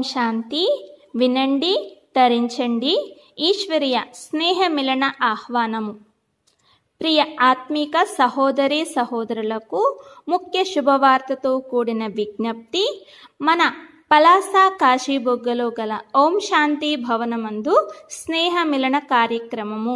శాంతి వినండి తరించండి ఈశ్వరీయ స్నేహమిలన ఆహ్వానము ప్రియ ఆత్మీక సహోదరి సహోదరులకు ముఖ్య శుభవార్తతో కూడిన విజ్ఞప్తి మన పలాస కాశీబొగ్గలో గల ఓం శాంతి భవనమందు స్నేహమిలన కార్యక్రమము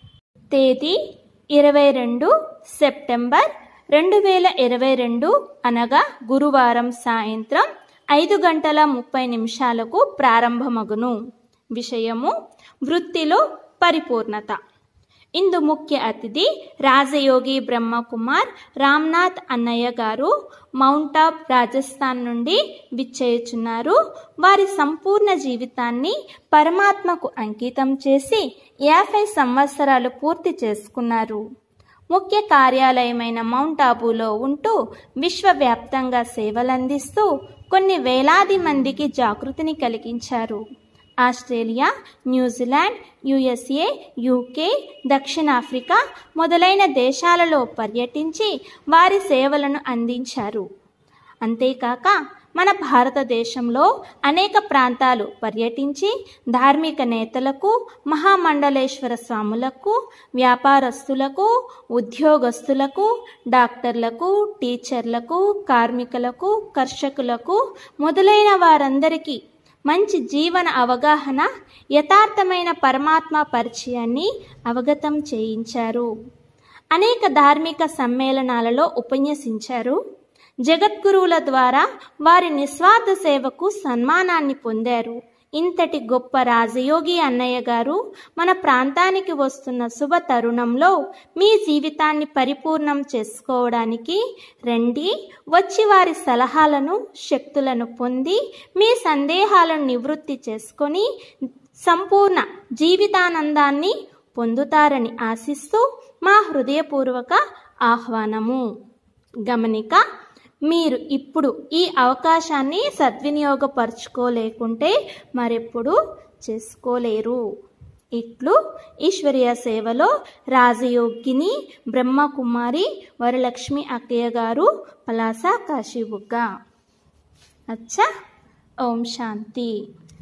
తేదీ ఇరవై రెండు సెప్టెంబర్ రెండు వేల ఇరవై రెండు అనగా గురువారం సాయంత్రం ఐదు గంటల ముప్పై నిమిషాలకు ప్రారంభమగును విషయము వృత్తిలో పరిపూర్ణత ఇందు ముఖ్య అతిథి రాజయోగి బ్రహ్మకుమార్ రామ్నాథ్ అన్నయ్య గారు మౌంట్ ఆబ్ రాజస్థాన్ నుండి విచ్చేయుచున్నారు వారి సంపూర్ణ జీవితాన్ని పరమాత్మకు అంకితం చేసి యాభై సంవత్సరాలు పూర్తి చేసుకున్నారు ముఖ్య కార్యాలయమైన మౌంట్ ఆబూలో ఉంటూ విశ్వవ్యాప్తంగా సేవలందిస్తూ కొన్ని వేలాది మందికి జాగృతిని కలిగించారు ఆస్ట్రేలియా న్యూజిలాండ్ యుఎస్ఏ యూకే దక్షిణాఫ్రికా మొదలైన దేశాలలో పర్యటించి వారి సేవలను అందించారు అంతేకాక మన భారతదేశంలో అనేక ప్రాంతాలు పర్యటించి ధార్మిక నేతలకు మహామండలేశ్వర స్వాములకు వ్యాపారస్తులకు ఉద్యోగస్తులకు డాక్టర్లకు టీచర్లకు కార్మికులకు కర్షకులకు మొదలైన వారందరికీ మంచి జీవన అవగాహన యథార్థమైన పరమాత్మ పరిచయాన్ని అవగతం చేయించారు అనేక ధార్మిక సమ్మేళనాలలో ఉపన్యసించారు జగద్గురువుల ద్వారా వారి నిస్వార్థ సేవకు సన్మానాన్ని పొందారు ఇంతటి గొప్ప రాజయోగి అన్నయ్య గారు మన ప్రాంతానికి వస్తున్న శుభ తరుణంలో మీ జీవితాన్ని పరిపూర్ణం చేసుకోవడానికి రండి వచ్చి వారి సలహాలను శక్తులను పొంది మీ సందేహాలను నివృత్తి చేసుకొని సంపూర్ణ జీవితానందాన్ని పొందుతారని ఆశిస్తూ మా హృదయపూర్వక ఆహ్వానము గమనిక మీరు ఇప్పుడు ఈ అవకాశాన్ని సద్వినియోగపరచుకోలేకుంటే మరెప్పుడు చేసుకోలేరు ఇట్లు ఈశ్వరీయ సేవలో రాజయోగిని బ్రహ్మకుమారి వరలక్ష్మి అక్కయ్య గారు పలాస కాశీబుగ్గ అచ్చా ఓం శాంతి